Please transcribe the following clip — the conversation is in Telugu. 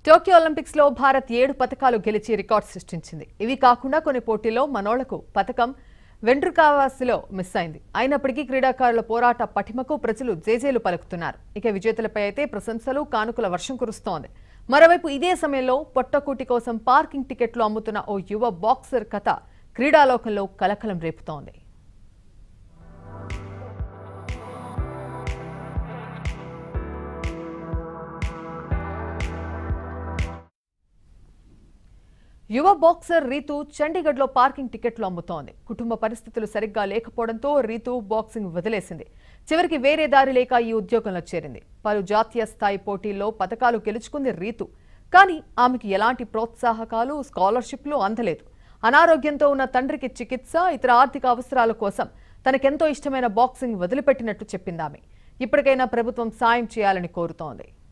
టోక్యో ఒలింపిక్స్ లో భారత్ ఏడు పథకాలు గెలిచి రికార్డు సృష్టించింది ఇవి కాకుండా కొన్ని పోటీల్లో మనోళ్లకు పథకం వెంట్రుకావాసిలో మిస్ అయింది అయినప్పటికీ క్రీడాకారుల పోరాట పటిమకు ప్రజలు జేజేలు పలుకుతున్నారు ఇక విజేతలపై అయితే ప్రశంసలు కానుకల వర్షం కురుస్తోంది మరోవైపు ఇదే సమయంలో పొట్టకూటి కోసం పార్కింగ్ టికెట్లు అమ్ముతున్న ఓ యువ బాక్సర్ కథ క్రీడాలోకంలో కలకలం రేపుతోంది యువ బాక్సర్ రీతు చండీగఢ్లో పార్కింగ్ టికెట్లు అమ్ముతోంది కుటుంబ పరిస్థితులు సరిగ్గా లేకపోవడంతో రీతు బాక్సింగ్ వదిలేసింది చివరికి వేరే దారి లేక ఈ ఉద్యోగంలో చేరింది పలు జాతీయ స్థాయి పోటీల్లో పథకాలు గెలుచుకుంది రీతు కానీ ఆమెకి ఎలాంటి ప్రోత్సాహకాలు స్కాలర్షిప్లు అందలేదు అనారోగ్యంతో ఉన్న తండ్రికి చికిత్స ఇతర ఆర్థిక అవసరాల కోసం తనకెంతో ఇష్టమైన బాక్సింగ్ వదిలిపెట్టినట్టు చెప్పింది ఆమె ఇప్పటికైనా ప్రభుత్వం సాయం చేయాలని కోరుతోంది